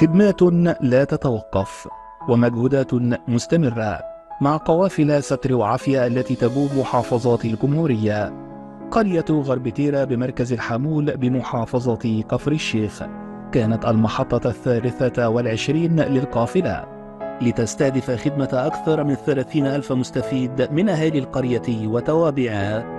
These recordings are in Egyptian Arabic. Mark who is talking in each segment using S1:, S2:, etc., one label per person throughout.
S1: خدمات لا تتوقف ومجهودات مستمرة مع قوافل ستر وعافية التي تبوب محافظات الجمهورية قرية غرب تيرا بمركز الحمول بمحافظة كفر الشيخ كانت المحطة الثالثة والعشرين للقافلة لتستهدف خدمة أكثر من ثلاثين ألف مستفيد من أهالي القرية وتوابعها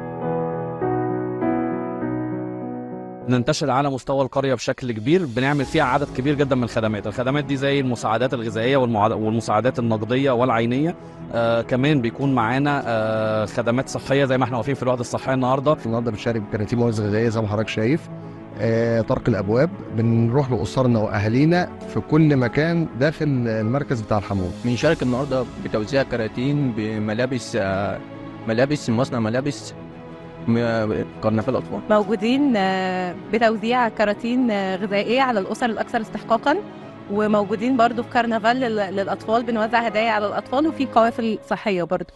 S2: ننتشر على مستوى القريه بشكل كبير بنعمل فيها عدد كبير جدا من الخدمات الخدمات دي زي المساعدات الغذائيه والمعاد- والمساعدات النقديه والعينيه آه كمان بيكون معانا آه خدمات صحيه زي ما احنا واقفين في الوحده الصحيه النهارده
S3: النهارده بنشارك بكراتين مواد غذائيه زي ما حضرتك شايف آه، طرق الابواب بنروح لاسرنا واهالينا في كل مكان داخل المركز بتاع الحمول
S4: بنشارك النهارده بتوزيع كراتين بملابس آه، ملابس مصنع ملابس م- كرنفال الاطفال
S5: موجودين آه، بتوزيع كراتين آه، غذائية على الأسر الأكثر استحقاقا وموجودين برضو في كرنفال لل- للأطفال بنوزع هدايا على الأطفال وفي قوافل صحية برضو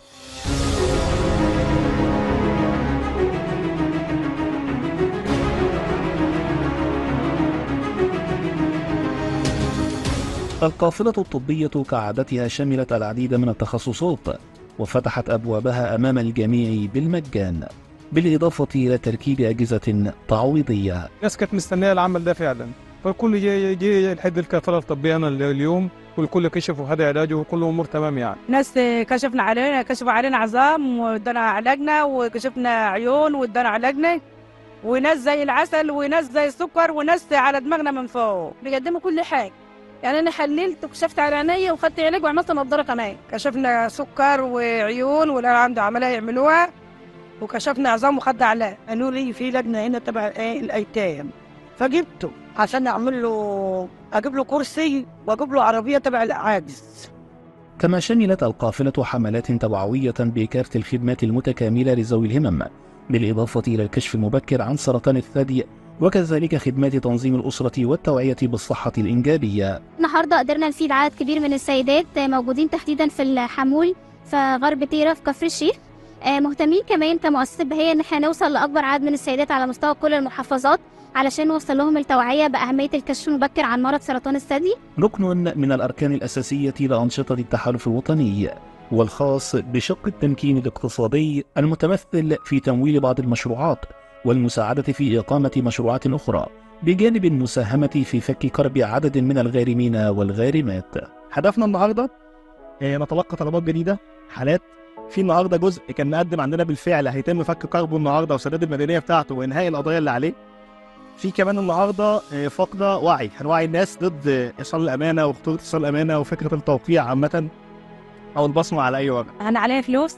S1: القافلة الطبية كعادتها شملت العديد من التخصصات وفتحت أبوابها أمام الجميع بالمجان بالإضافة إلى تركيب أجهزة تعويضية
S6: الناس كانت مستنيه العمل ده فعلا فالكل جه جه لحد الكفاله الطبيه انا اليوم والكل كشف وهذا علاجه وكل امور تمام يعني
S7: ناس كشفنا علينا كشفوا علينا عظام وادانا علاجنا وكشفنا عيون وادانا علاجنا وناس زي العسل وناس زي السكر وناس على دماغنا من فوق بيقدموا كل حاجه يعني انا حللت وكشفت على عينيا وخدت علاج وعملت نضاره كمان كشفنا سكر وعيون واللي عنده عمليه يعملوها وكشفنا عظام وخدنا علاج قالوا لي في لجنه هنا تبع ايه الايتام فجبته عشان اعمل له اجيب له كرسي واجيب له عربيه تبع العاجز
S1: كما شملت القافلة حملات توعوية بكافة الخدمات المتكاملة لذوي الهمم بالإضافة إلى الكشف المبكر عن سرطان الثدي وكذلك خدمات تنظيم الأسرة والتوعية بالصحة الإنجابية
S8: النهارده قدرنا نفيد عدد كبير من السيدات موجودين تحديدا في الحمول في غرب تيرا في كفر الشيخ آه، مهتمين كمان كمؤسسة بهية ان احنا نوصل لاكبر عدد من السيدات على مستوى كل المحافظات علشان نوصل لهم التوعية بأهمية الكشف المبكر عن مرض سرطان الثدي
S1: ركن من الأركان الأساسية لأنشطة التحالف الوطني والخاص بشق التمكين الاقتصادي المتمثل في تمويل بعض المشروعات والمساعدة في إقامة مشروعات أخرى بجانب المساهمة في فك كرب عدد من الغارمين والغارمات
S9: هدفنا النهارده آه، نتلقى طلبات جديده حالات في النهارده جزء كان مقدم عندنا بالفعل هيتم فك كربه النهارده وسداد المدنيه بتاعته وانهاء القضايا اللي عليه في كمان النهارده آه، فقده وعي هنوعي الناس ضد آه، ايصال الامانه وخطوره ايصال الامانه وفكره التوقيع عامه او البصمه على اي ورقه
S7: انا عليا فلوس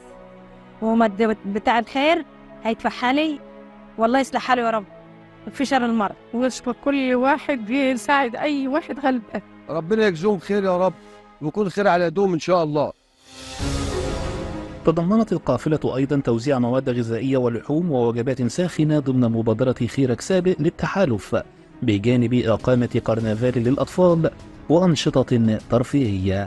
S7: ومد بتاع الخير هيدفعها لي والله يصلح حاله يا رب في شر المرض واشكر كل واحد بيساعد اي واحد غلبه
S3: ربنا يجزوهم خير يا رب ويكون خير على يدهم ان شاء الله
S1: تضمنت القافلة أيضا توزيع مواد غذائية ولحوم ووجبات ساخنة ضمن مبادرة خيرك سابق للتحالف بجانب إقامة قرنفال للأطفال وأنشطة ترفيهية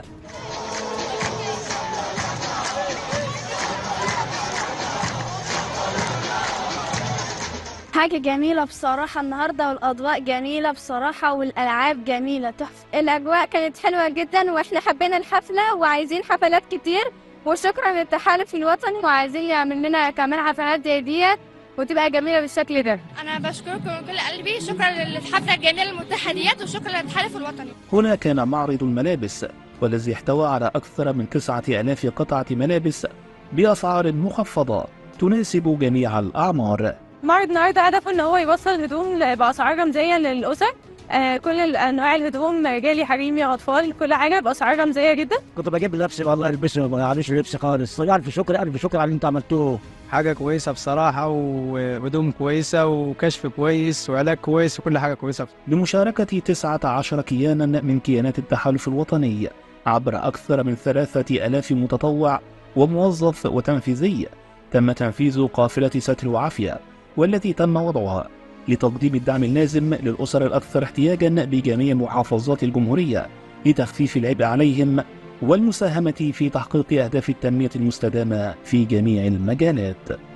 S8: حاجة جميلة بصراحة النهاردة والأضواء جميلة بصراحة والألعاب جميلة تحفة الأجواء كانت حلوة جدا وإحنا حبينا الحفلة وعايزين حفلات كتير وشكرا للتحالف الوطني وعايزين يعمل لنا كمان حفلات زي ديت وتبقى جميلة بالشكل ده
S10: أنا بشكركم من كل قلبي شكرا للحفلة الجميلة المتاحة ديت وشكرا للتحالف الوطني
S1: هنا كان معرض الملابس والذي احتوى على أكثر من تسعة آلاف قطعة ملابس بأسعار مخفضة تناسب جميع الأعمار
S7: معرض النهارده هدفه ان هو يوصل الهدوم باسعار رمزيه للاسر آه كل انواع الهدوم رجالي حريمي اطفال كل حاجه باسعار رمزيه جدا
S11: كنت بجيب لبس والله البسه ما عارفش لبس خالص الف شكر الف شكر على اللي انتوا عملتوه
S6: حاجه كويسه بصراحه وهدوم كويسه وكشف كويس وعلاج كويس وكل حاجه كويسه
S1: بمشاركة 19 كيانا من كيانات التحالف الوطني عبر أكثر من ثلاثة ألاف متطوع وموظف وتنفيذي تم تنفيذ قافلة ستر وعافية والتي تم وضعها لتقديم الدعم اللازم للأسر الأكثر احتياجا بجميع محافظات الجمهورية لتخفيف العبء عليهم والمساهمة في تحقيق أهداف التنمية المستدامة في جميع المجالات